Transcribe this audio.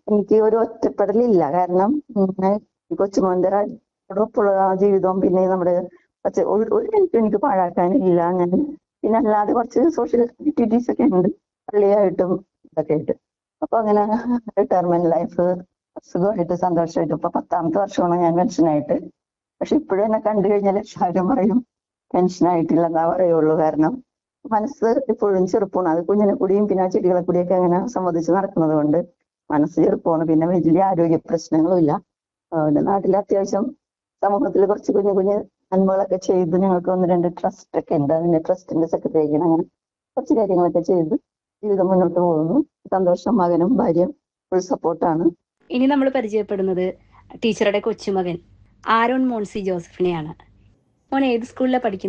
എനിക്ക് ഒരു ഒറ്റപ്പെടലില്ല കാരണം ഉം, ഈ കൊച്ചുമോന്റെ ഒപ്പമുള്ള ആ ജീവിതവും പിന്നെ നമ്മുടെ കുറച്ച് ഒരു ഒരു മിനിറ്റ് എനിക്ക് പാഴാക്കാനില്ല ഞാൻ പിന്നെ അല്ലാതെ കുറച്ച് സോഷ്യൽ ആക്ടിവിറ്റീസ് ഒക്കെ ഉണ്ട് പള്ളിയായിട്ടും ഇതൊക്കെ ആയിട്ട് അപ്പൊ അങ്ങനെ റിട്ടയർമെന്റ് ലൈഫ് സുഖമായിട്ട് സന്തോഷമായിട്ട് ഇപ്പൊ പത്താമത്തെ വർഷമാണ് ഞാൻ പെൻഷനായിട്ട് പക്ഷെ ഇപ്പോഴും എന്നെ കണ്ടു കഴിഞ്ഞാൽ എല്ലാവരും പറയും പെൻഷനായിട്ടില്ല എന്നാ പറയുള്ളൂ കാരണം മനസ്സ് ഇപ്പോഴും ചെറുപ്പമാണ് അത് കുഞ്ഞിനെ കൂടിയും പിന്നെ ആ ചെടികളെ കൂടിയൊക്കെ അങ്ങനെ സംബന്ധിച്ച് നടക്കുന്നത് കൊണ്ട് മനസ്സ് ചെറുപ്പമാണ് പിന്നെ വലിയ ആരോഗ്യ പ്രശ്നങ്ങളും ഇല്ല അതുകൊണ്ട് നാട്ടിൽ അത്യാവശ്യം സമൂഹത്തിൽ കുറച്ച് കുഞ്ഞു കുഞ്ഞു നന്മകളൊക്കെ ചെയ്ത് ഞങ്ങൾക്ക് ഒന്ന് രണ്ട് ട്രസ്റ്റ് ഒക്കെ ഉണ്ട് അതിന്റെ ട്രസ്റ്റിന്റെ സെക്രട്ടറി അങ്ങനെ കുറച്ച് കാര്യങ്ങളൊക്കെ ചെയ്ത് ജീവിതം മുന്നോട്ട് പോകുന്നു സന്തോഷം മകനും ഭാര്യയും ഫുൾ സപ്പോർട്ടാണ് ഇനി നമ്മൾ പരിചയപ്പെടുന്നത് ടീച്ചറുടെ കൊച്ചുമകൻ ആരോൺ മോൺസി ജോസഫിനെയാണ് മോൻ ഏത് സ്കൂളിലാണ് പഠിക്കുന്നത്